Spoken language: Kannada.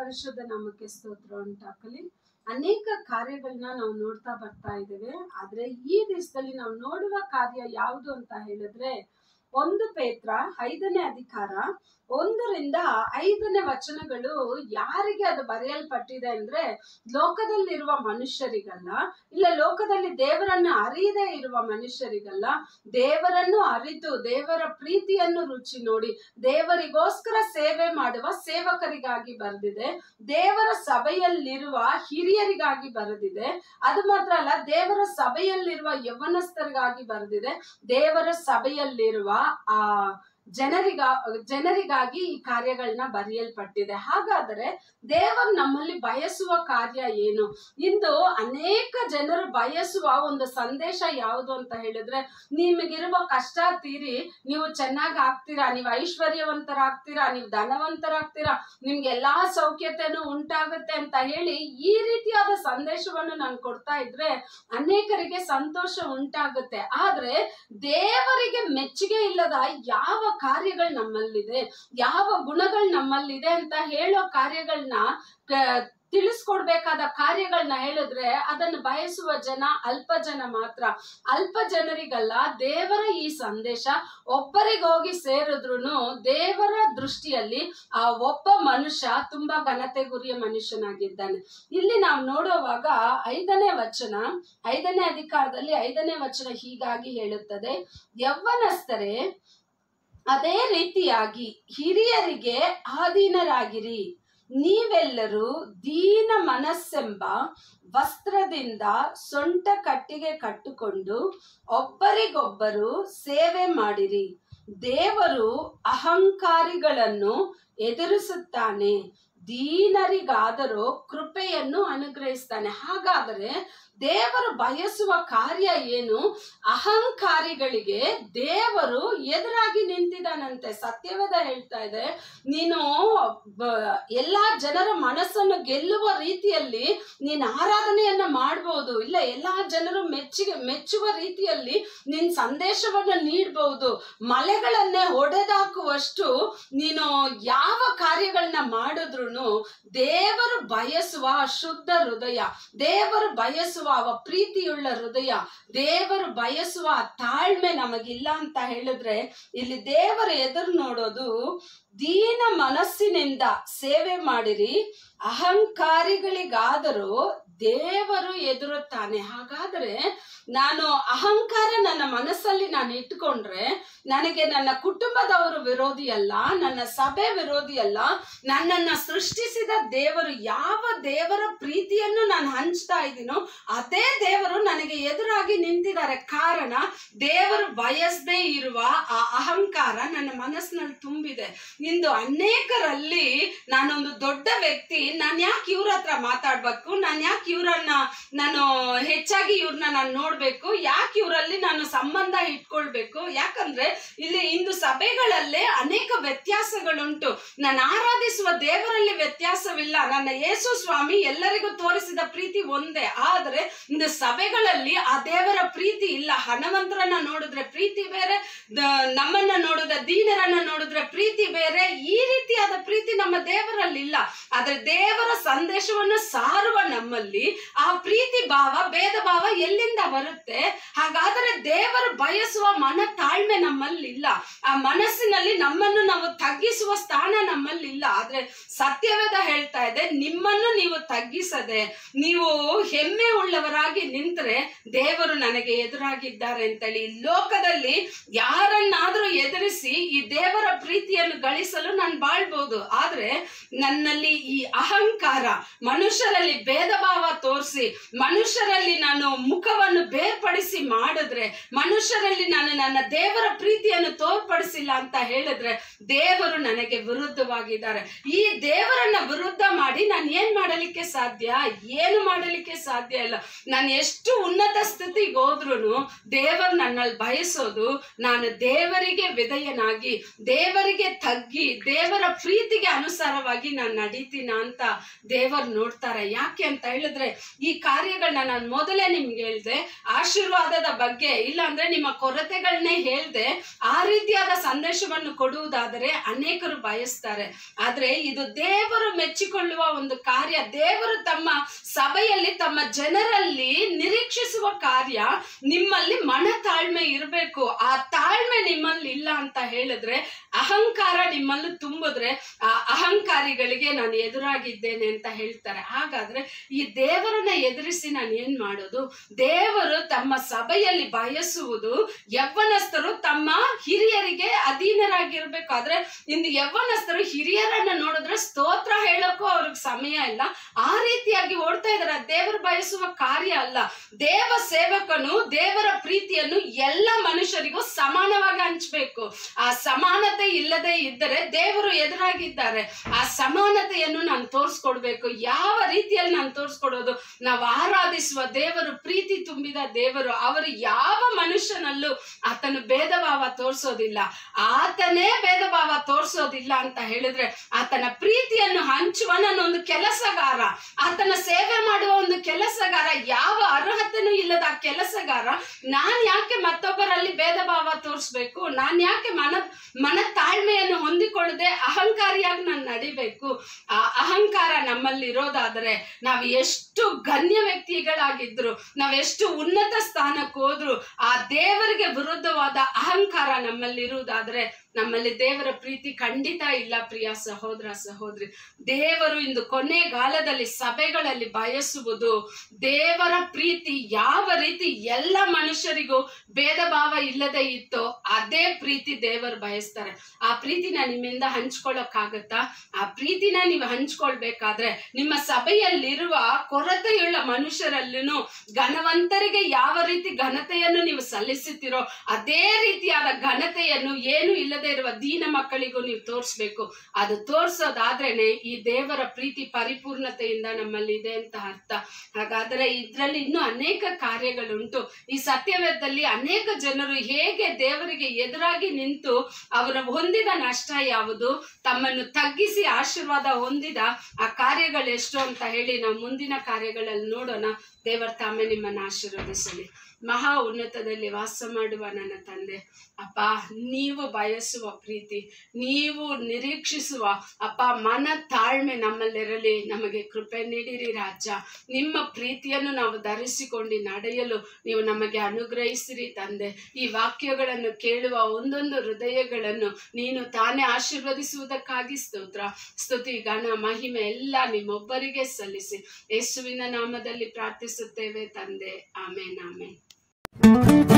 ಪರಿಶುದ್ಧ ನಾಮಕ್ಕೆ ಸ್ತೋತ್ರ ಉಂಟಾಗಲಿ ಅನೇಕ ಕಾರ್ಯಗಳನ್ನ ನಾವು ನೋಡ್ತಾ ಬರ್ತಾ ಇದ್ದೇವೆ ಆದ್ರೆ ಈ ದಿವಸದಲ್ಲಿ ನಾವು ನೋಡುವ ಕಾರ್ಯ ಯಾವುದು ಅಂತ ಹೇಳಿದ್ರೆ ಒಂದು ಪೇತ್ರ ಐದನೇ ಅಧಿಕಾರ ಒಂದರಿಂದ ಐದನೇ ವಚನಗಳು ಯಾರಿಗೆ ಅದು ಬರೆಯಲ್ಪಟ್ಟಿದೆ ಅಂದ್ರೆ ಲೋಕದಲ್ಲಿರುವ ಮನುಷ್ಯರಿಗಲ್ಲ ಇಲ್ಲ ಲೋಕದಲ್ಲಿ ದೇವರನ್ನು ಅರಿಯದೇ ಇರುವ ಮನುಷ್ಯರಿಗಲ್ಲ ದೇವರನ್ನು ಅರಿತು ದೇವರ ಪ್ರೀತಿಯನ್ನು ರುಚಿ ನೋಡಿ ದೇವರಿಗೋಸ್ಕರ ಸೇವೆ ಮಾಡುವ ಸೇವಕರಿಗಾಗಿ ಬರೆದಿದೆ ದೇವರ ಸಭೆಯಲ್ಲಿರುವ ಹಿರಿಯರಿಗಾಗಿ ಬರೆದಿದೆ ಅದು ಮಾತ್ರ ಅಲ್ಲ ದೇವರ ಸಭೆಯಲ್ಲಿರುವ ಯೌವನಸ್ಥರಿಗಾಗಿ ಬರೆದಿದೆ ದೇವರ ಸಭೆಯಲ್ಲಿರುವ ಆ ಜನರಿಗ ಜನರಿಗಾಗಿ ಈ ಕಾರ್ಯಗಳನ್ನ ಬರೆಯಲ್ಪಟ್ಟಿದೆ ಹಾಗಾದರೆ ದೇವರು ನಮ್ಮಲ್ಲಿ ಬಯಸುವ ಕಾರ್ಯ ಏನು ಇಂದು ಅನೇಕ ಜನರು ಬಯಸುವ ಒಂದು ಸಂದೇಶ ಯಾವುದು ಅಂತ ಹೇಳಿದ್ರೆ ನಿಮಗಿರುವ ಕಷ್ಟ ತೀರಿ ನೀವು ಚೆನ್ನಾಗಿ ಆಗ್ತೀರಾ ನೀವು ಐಶ್ವರ್ಯವಂತರಾಗ್ತೀರಾ ನೀವು ಧನವಂತರಾಗ್ತೀರಾ ನಿಮ್ಗೆ ಎಲ್ಲಾ ಸೌಖ್ಯತೆನೂ ಉಂಟಾಗುತ್ತೆ ಅಂತ ಹೇಳಿ ಈ ರೀತಿಯಾದ ಸಂದೇಶವನ್ನು ನಾನು ಕೊಡ್ತಾ ಇದ್ರೆ ಅನೇಕರಿಗೆ ಸಂತೋಷ ಉಂಟಾಗುತ್ತೆ ಆದ್ರೆ ದೇವರಿಗೆ ಮೆಚ್ಚುಗೆ ಇಲ್ಲದ ಯಾವ ಕಾರ್ಯಗಳು ನಮ್ಮಲ್ಲಿದೆ ಯಾವ ಗುಣಗಳು ನಮ್ಮಲ್ಲಿದೆ ಅಂತ ಹೇಳೋ ಕಾರ್ಯಗಳನ್ನ ತಿಳಿಸ್ಕೊಡ್ಬೇಕಾದ ಕಾರ್ಯಗಳನ್ನ ಹೇಳಿದ್ರೆ ಅದನ್ನು ಬಯಸುವ ಜನ ಅಲ್ಪ ಜನ ಮಾತ್ರ ಅಲ್ಪ ಜನರಿಗಲ್ಲ ದೇವರ ಈ ಸಂದೇಶ ಒಬ್ಬರಿಗೋಗಿ ಸೇರಿದ್ರು ದೇವರ ದೃಷ್ಟಿಯಲ್ಲಿ ಆ ಒಬ್ಬ ಮನುಷ್ಯ ತುಂಬಾ ಘನತೆ ಗುರಿಯ ಮನುಷ್ಯನಾಗಿದ್ದಾನೆ ಇಲ್ಲಿ ನಾವು ನೋಡುವಾಗ ಐದನೇ ವಚನ ಐದನೇ ಅಧಿಕಾರದಲ್ಲಿ ಐದನೇ ವಚನ ಹೀಗಾಗಿ ಹೇಳುತ್ತದೆ ಯವ್ವನಸ್ಥರೇ ಅದೇ ರೀತಿಯಾಗಿ ಹಿರಿಯರಿಗೆ ಆಧೀನರಾಗಿರಿ ನೀವೆಲ್ಲರೂ ದೀನ ಮನಸ್ಸೆಂಬ ವಸ್ತ್ರದಿಂದ ಸೊಂಟ ಕಟ್ಟಿಗೆ ಕಟ್ಟುಕೊಂಡು ಒಬ್ಬರಿಗೊಬ್ಬರು ಸೇವೆ ಮಾಡಿರಿ ದೇವರು ಅಹಂಕಾರಿಗಳನ್ನು ಎದುರಿಸುತ್ತಾನೆ ದೀನರಿಗಾದರೂ ಕೃಪೆಯನ್ನು ಅನುಗ್ರಹಿಸ್ತಾನೆ ಹಾಗಾದರೆ ದೇವರು ಬಯಸುವ ಕಾರ್ಯ ಏನು ಅಹಂಕಾರಿಗಳಿಗೆ ದೇವರು ಎದುರಾಗಿ ನಿಂತಿದ್ದಾನಂತೆ ಸತ್ಯವೇದ ಹೇಳ್ತಾ ಇದೆ ನೀನು ಎಲ್ಲಾ ಜನರ ಮನಸ್ಸನ್ನು ಗೆಲ್ಲುವ ರೀತಿಯಲ್ಲಿ ನೀನು ಆರಾಧನೆಯನ್ನ ಮಾಡ್ಬೋದು ಇಲ್ಲ ಎಲ್ಲಾ ಜನರು ಮೆಚ್ಚಿಗೆ ಮೆಚ್ಚುವ ರೀತಿಯಲ್ಲಿ ನಿನ್ ಸಂದೇಶವನ್ನು ನೀಡಬಹುದು ಮಲೆಗಳನ್ನೇ ಹೊಡೆದಾಕುವಷ್ಟು ನೀನು ಯಾವ ಕಾರ್ಯಗಳನ್ನ ಮಾಡಿದ್ರು ದೇವರು ಬಯಸುವ ಶುದ್ಧ ಹೃದಯ ದೇವರು ಬಯಸುವ ಅವ ಪ್ರೀತಿಯುಳ್ಳ ಹೃದಯ ದೇವರು ಬಯಸುವ ತಾಳ್ಮೆ ನಮಗಿಲ್ಲ ಅಂತ ಹೇಳಿದ್ರೆ ಇಲ್ಲಿ ದೇವರು ಎದುರು ನೋಡೋದು ದೀನ ಮನಸ್ಸಿನಿಂದ ಸೇವೆ ಮಾಡಿರಿ ಅಹಂಕಾರಿಗಳಿಗಾದರೂ ದೇವರು ಎದುರುತ್ತಾನೆ ಹಾಗಾದ್ರೆ ನಾನು ಅಹಂಕಾರ ನನ್ನ ಮನಸ್ಸಲ್ಲಿ ನಾನು ಇಟ್ಕೊಂಡ್ರೆ ನನಗೆ ನನ್ನ ಕುಟುಂಬದವರು ವಿರೋಧಿ ಅಲ್ಲ ನನ್ನ ಸಭೆ ವಿರೋಧಿ ಅಲ್ಲ ನನ್ನನ್ನ ಸೃಷ್ಟಿಸಿದ ದೇವರು ಯಾವ ದೇವರ ಪ್ರೀತಿಯನ್ನು ನಾನು ಹಂಚ್ತಾ ಇದ್ದೀನೋ ಅದೇ ದೇವರು ನನಗೆ ಎದುರಾಗಿ ನಿಂತಿದ್ದಾರೆ ಕಾರಣ ದೇವರು ಬಯಸದೇ ಇರುವ ಆ ಅಹಂಕಾರ ನನ್ನ ಮನಸ್ಸಿನಲ್ಲಿ ತುಂಬಿದೆ ಇಂದು ಅನೇಕರಲ್ಲಿ ನಾನೊಂದು ದೊಡ್ಡ ವ್ಯಕ್ತಿ ನಾನು ಯಾಕೆ ಇವ್ರ ಹತ್ರ ಮಾತಾಡ್ಬೇಕು ನಾನು ಯಾಕೆ ಇವ್ರನ್ನ ನಾನು ಹೆಚ್ಚಾಗಿ ಇವ್ರನ್ನ ನಾನು ನೋಡ್ಬೇಕು ಯಾಕೆ ಇವರಲ್ಲಿ ನಾನು ಸಂಬಂಧ ಇಟ್ಕೊಳ್ಬೇಕು ಯಾಕಂದ್ರೆ ಇಲ್ಲಿ ಇಂದು ಸಭೆಗಳಲ್ಲೇ ಅನೇಕ ವ್ಯತ್ಯಾಸಗಳುಂಟು ನಾನು ಆರಾಧಿಸುವ ದೇವರಲ್ಲಿ ವ್ಯತ್ಯಾಸವಿಲ್ಲ ನನ್ನ ಯೇಸು ಸ್ವಾಮಿ ಎಲ್ಲರಿಗೂ ತೋರಿಸಿದ ಪ್ರೀತಿ ಒಂದೇ ಆದ್ರೆ ಇಂದು ಸಭೆಗಳಲ್ಲಿ ಆ ದೇವರ ಪ್ರೀತಿ ಇಲ್ಲ ಹಣವಂತರನ್ನ ನೋಡಿದ್ರೆ ಪ್ರೀತಿ ಬೇರೆ ನಮ್ಮನ್ನ ನೋಡಿದ ದೀನರನ್ನ ನೋಡಿದ್ರೆ ಪ್ರೀತಿ ಬೇರೆ ಈ ರೀತಿಯಾದ ಪ್ರೀತಿ ನಮ್ಮ ದೇವರಲ್ಲಿ ಇಲ್ಲ ಆದ್ರೆ ದೇವರ ಸಂದೇಶವನ್ನು ಸಾರುವ ನಮ್ಮಲ್ಲಿ ಆ ಪ್ರೀತಿ ಭಾವ ಭೇದ ಭಾವ ಎಲ್ಲಿಂದ ಬರುತ್ತೆ ಹಾಗಾದರೆ ದೇವರು ಬಯಸುವ ಮನ ತಾಳ್ಮೆ ನಮ್ಮಲ್ಲಿ ಇಲ್ಲ ಆ ಮನಸ್ಸಿನಲ್ಲಿ ನಮ್ಮನ್ನು ನಾವು ತಗ್ಗಿಸುವ ಸ್ಥಾನ ನಮ್ಮಲ್ಲಿ ಇಲ್ಲ ಆದ್ರೆ ಸತ್ಯವೇದ ಹೇಳ್ತಾ ಇದೆ ನಿಮ್ಮನ್ನು ನೀವು ತಗ್ಗಿಸದೆ ನೀವು ಹೆಮ್ಮೆ ಉಳ್ಳವರಾಗಿ ನಿಂತರೆ ದೇವರು ನನಗೆ ಎದುರಾಗಿದ್ದಾರೆ ಅಂತೇಳಿ ಈ ಲೋಕದಲ್ಲಿ ಯಾರನ್ನಾದ್ರೂ ಎದುರಿಸಿ ಈ ದೇವರ ಪ್ರೀತಿಯನ್ನು ಗಳಿಸಲು ನಾನು ಬಾಳ್ಬೋದು ಆದ್ರೆ ನನ್ನಲ್ಲಿ ಈ ಅಹಂಕಾರ ಮನುಷ್ಯರಲ್ಲಿ ಭೇದ ಭಾವ ತೋರಿಸಿ ಮನುಷ್ಯರಲ್ಲಿ ನಾನು ಮುಖವನ್ನು ಬೇರ್ಪಡಿಸಿ ಮಾಡಿದ್ರೆ ಮನುಷ್ಯರಲ್ಲಿ ನಾನು ನನ್ನ ದೇವರ ಪ್ರೀತಿಯನ್ನು ತೋರ್ಪಡಿಸಿಲ್ಲ ಅಂತ ಹೇಳಿದ್ರೆ ದೇವರು ನನಗೆ ವಿರುದ್ಧವಾಗಿದ್ದಾರೆ ಈ ದೇವರನ್ನ ವಿರುದ್ಧ ಮಾಡಿ ನಾನು ಏನ್ ಮಾಡಲಿಕ್ಕೆ ಸಾಧ್ಯ ಏನು ಮಾಡಲಿಕ್ಕೆ ಸಾಧ್ಯ ಇಲ್ಲ ನಾನು ಎಷ್ಟು ಉನ್ನತ ಸ್ಥಿತಿಗೆ ಹೋದ್ರು ದೇವರು ನನ್ನಲ್ಲಿ ಬಯಸೋದು ನಾನು ದೇವರಿಗೆ ವಿಧೇಯನಾಗಿ ದೇವರಿಗೆ ತಗ್ಗಿ ದೇವರ ಪ್ರೀತಿ ಪ್ರೀತಿಗೆ ಅನುಸಾರವಾಗಿ ನಾನು ನಡೀತೀನ ಅಂತ ದೇವರು ನೋಡ್ತಾರೆ ಯಾಕೆ ಅಂತ ಹೇಳಿದ್ರೆ ಈ ಕಾರ್ಯಗಳನ್ನ ನಾನು ಮೊದಲೇ ನಿಮ್ಗೆ ಹೇಳ್ದೆ ಆಶೀರ್ವಾದದ ಬಗ್ಗೆ ಇಲ್ಲ ಅಂದ್ರೆ ನಿಮ್ಮ ಕೊರತೆಗಳನ್ನೇ ಹೇಳ್ದೆ ಆ ರೀತಿಯಾದ ಸಂದೇಶವನ್ನು ಕೊಡುವುದಾದರೆ ಅನೇಕರು ಬಯಸ್ತಾರೆ ಆದ್ರೆ ಇದು ದೇವರು ಮೆಚ್ಚಿಕೊಳ್ಳುವ ಒಂದು ಕಾರ್ಯ ದೇವರು ತಮ್ಮ ಸಭೆಯಲ್ಲಿ ತಮ್ಮ ಜನರಲ್ಲಿ ನಿರೀಕ್ಷಿಸುವ ಕಾರ್ಯ ನಿಮ್ಮಲ್ಲಿ ಮನ ತಾಳ್ಮೆ ಇರಬೇಕು ಆ ತಾಳ್ಮೆ ನಿಮ್ಮಲ್ಲಿ ಇಲ್ಲ ಅಂತ ಹೇಳಿದ್ರೆ ಅಹಂಕಾರ ನಿಮ್ಮಲ್ಲಿ ತುಂಬಿದ್ರೆ ಆ ಅಹಂಕಾರಿಗಳಿಗೆ ನಾನು ಎದುರಾಗಿದ್ದೇನೆ ಅಂತ ಹೇಳ್ತಾರೆ ಹಾಗಾದ್ರೆ ಈ ದೇವರನ್ನ ಎದುರಿಸಿ ನಾನು ಏನ್ ಮಾಡೋದು ದೇವರು ತಮ್ಮ ಸಭೆಯಲ್ಲಿ ಬಯಸುವುದು ಯವ್ವನಸ್ಥರು ತಮ್ಮ ಹಿರಿಯರಿಗೆ ಅಧೀನರಾಗಿರ್ಬೇಕು ಆದ್ರೆ ಇಂದು ಯವ್ವನಸ್ಥರು ಹಿರಿಯರನ್ನ ನೋಡಿದ್ರೆ ಸ್ತೋತ್ರ ಹೇಳೋಕ್ಕೂ ಅವ್ರಿಗೆ ಸಮಯ ಇಲ್ಲ ಆ ರೀತಿಯಾಗಿ ಓಡ್ತಾ ಇದಾರೆ ದೇವರು ಬಯಸುವ ಕಾರ್ಯ ಅಲ್ಲ ದೇವ ಸೇವಕನು ದೇವರ ಪ್ರೀತಿಯನ್ನು ಎಲ್ಲ ಮನುಷ್ಯರಿಗೂ ಸಮಾನವಾಗಿ ಹಂಚ್ಬೇಕು ಆ ಸಮಾನತೆ ಇಲ್ಲದೆ ಇದ್ದರೆ ದೇವರು ಎದುರಾಗಿದ್ದಾರೆ ಆ ಸಮಾನತೆಯನ್ನು ನಾನು ತೋರಿಸ್ಕೊಡ್ಬೇಕು ಯಾವ ರೀತಿಯಲ್ಲಿ ನಾನು ತೋರಿಸ್ಕೊಡೋದು ನಾವು ಆರಾಧಿಸುವ ದೇವರು ಪ್ರೀತಿ ತುಂಬಿದ ದೇವರು ಅವರು ಯಾವ ಮನುಷ್ಯನಲ್ಲೂ ಆತನು ಭೇದ ಭಾವ ತೋರಿಸೋದಿಲ್ಲ ಆತನೇ ಭೇದ ಭಾವ ತೋರಿಸೋದಿಲ್ಲ ಅಂತ ಹೇಳಿದ್ರೆ ಆತನ ಪ್ರೀತಿಯನ್ನು ಹಂಚುವ ನಾನೊಂದು ಕೆಲಸಗಾರ ಆತನ ಸೇವೆ ಮಾಡುವ ಒಂದು ಕೆಲಸಗಾರ ಯಾವ ಅರ್ಹತೆನೂ ಇಲ್ಲದ ಆ ಕೆಲಸಗಾರ ನಾನ್ ಯಾಕೆ ಮತ್ತೊಬ್ಬರಲ್ಲಿ ಭೇದ ಭಾವ ತೋರಿಸ್ಬೇಕು ನಾನ್ ಯಾಕೆ ಮನ ಮನ ತಾಳ್ಮೆಯನ್ನು ಹೊಂದಿಕೊಳ್ಳದೆ ಅಹಂಕಾರಿಯಾಗಿ ನಾನು ನಡಿಬೇಕು ಆ ಅಹಂಕಾರ ನಮ್ಮಲ್ಲಿ ಇರೋದಾದ್ರೆ ನಾವು ಎಷ್ಟು ಗಣ್ಯ ವ್ಯಕ್ತಿಗಳಾಗಿದ್ರು ನಾವೆಷ್ಟು ಉನ್ನತ ಸ್ಥಾನಕ್ಕೆ ಹೋದ್ರು ಆ ದೇವರಿಗೆ ವಿರುದ್ಧವಾದ ಅಹಂಕಾರ ನಮ್ಮಲ್ಲಿ ಇರುವುದಾದ್ರೆ ನಮ್ಮಲ್ಲಿ ದೇವರ ಪ್ರೀತಿ ಖಂಡಿತ ಇಲ್ಲ ಪ್ರಿಯ ಸಹೋದರ ಸಹೋದರಿ ದೇವರು ಇಂದು ಕೊನೆಗಾಲದಲ್ಲಿ ಸಭೆಗಳಲ್ಲಿ ಬಯಸುವುದು ದೇವರ ಪ್ರೀತಿ ಯಾವ ರೀತಿ ಎಲ್ಲ ಮನುಷ್ಯರಿಗೂ ಭೇದ ಭಾವ ಇಲ್ಲದೆ ಇತ್ತೋ ಅದೇ ಪ್ರೀತಿ ದೇವರು ಬಯಸ್ತಾರೆ ಆ ಪ್ರೀತಿನ ನಿಮ್ಮಿಂದ ಹಂಚ್ಕೊಳ್ಳೋಕ್ಕಾಗತ್ತಾ ಆ ಪ್ರೀತಿನ ನೀವು ಹಂಚ್ಕೊಳ್ಬೇಕಾದ್ರೆ ನಿಮ್ಮ ಸಭೆಯಲ್ಲಿರುವ ಕೊರತೆಯುಳ್ಳ ಮನುಷ್ಯರಲ್ಲೂ ಘನವಂತರಿಗೆ ಯಾವ ರೀತಿ ಘನತೆಯನ್ನು ನೀವು ಸಲ್ಲಿಸುತ್ತೀರೋ ಅದೇ ರೀತಿಯಾದ ಘನತೆಯನ್ನು ಏನು ಇಲ್ಲದೆ ಇರುವ ದೀನ ಮಕ್ಕಳಿಗೂ ನೀವು ತೋರಿಸ್ಬೇಕು ಅದು ತೋರ್ಸೋದಾದ್ರೇನೆ ಈ ದೇವರ ಪ್ರೀತಿ ಪರಿಪೂರ್ಣತೆಯಿಂದ ನಮ್ಮಲ್ಲಿ ಇದೆ ಅಂತ ಅರ್ಥ ಹಾಗಾದ್ರೆ ಇದ್ರಲ್ಲಿ ಇನ್ನೂ ಅನೇಕ ಕಾರ್ಯಗಳುಂಟು ಈ ಸತ್ಯವೇದದಲ್ಲಿ ಅನೇಕ ಜನರು ಹೇಗೆ ದೇವರಿಗೆ ಎದುರಾಗಿ ನಿಂತು ಅವರ ಹೊಂದಿದ ನಷ್ಟ ಯಾವುದು ತಮ್ಮನ್ನು ತಗ್ಗಿಸಿ ಆಶೀರ್ವಾದ ಹೊಂದಿದ ಆ ಕಾರ್ಯಗಳು ಎಷ್ಟು ಅಂತ ಹೇಳಿ ನಾವು ಮುಂದಿನ ಕಾರ್ಯಗಳಲ್ಲಿ ನೋಡೋಣ ದೇವರ ತಾಮೆ ನಿಮ್ಮನ್ನು ಆಶೀರ್ವದಿಸಲಿ ಮಹಾ ಉನ್ನತದಲ್ಲಿ ವಾಸ ಮಾಡುವ ನನ್ನ ತಂದೆ ಅಪ್ಪ ನೀವು ಬಯಸುವ ಪ್ರೀತಿ ನೀವು ನಿರೀಕ್ಷಿಸುವ ಅಪ್ಪ ಮನ ತಾಳ್ಮೆ ನಮ್ಮಲ್ಲಿರಲಿ ನಮಗೆ ಕೃಪೆ ನೀಡಿರಿ ರಾಜ ನಿಮ್ಮ ಪ್ರೀತಿಯನ್ನು ನಾವು ಧರಿಸಿಕೊಂಡು ನಡೆಯಲು ನೀವು ನಮಗೆ ಅನುಗ್ರಹಿಸಿರಿ ತಂದೆ ಈ ವಾಕ್ಯಗಳನ್ನು ಕೇಳುವ ಒಂದೊಂದು ಹೃದಯಗಳನ್ನು ನೀನು ತಾನೇ ಆಶೀರ್ವದಿಸುವುದಕ್ಕಾಗಿ ಸ್ತೋತ್ರ ಸ್ತುತಿ ಘನ ಮಹಿಮೆ ಎಲ್ಲ ನಿಮ್ಮೊಬ್ಬರಿಗೆ ಸಲ್ಲಿಸಿ ಯೇಸುವಿನ ನಾಮದಲ್ಲಿ ಪ್ರಾರ್ಥಿಸುತ್ತೇವೆ ತಂದೆ ಆಮೇನ್ ಆಮೇನ್